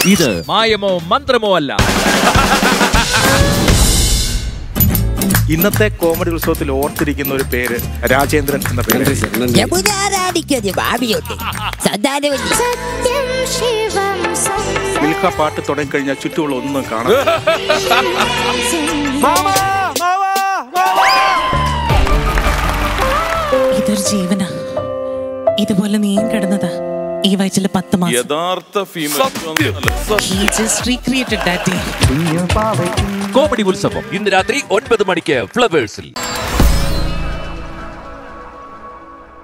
ഇത് മായമോ മന്ത്രമോ അല്ല ഇന്നത്തെ കോമഡി ഉത്സവത്തിൽ ഓർത്തിരിക്കുന്ന ഒരു പേര് രാജേന്ദ്രൻ എന്ന പേര് യമുനാരാധിക്കത് ഭാവിയുണ്ട് സന്താനവല്ലി സത്യം ശിവം മിൽക്ക പാട്ട് തുടങ്ങിക്കഴിഞ്ഞാൽ ചുറ്റുമുള്ള ഒന്നും കാണാം ഇതൊരു ജീവന ഇതുപോലെ നീയും കിടന്നതാ ഈ വയറ്റില് പത്ത് മാസം യഥാർത്ഥ female He just recreated that day. Comedy Utsavam ഇന്ന് രാത്രി ഒൻപത് മണിക്ക് ഫ്ലവേഴ്സിൽ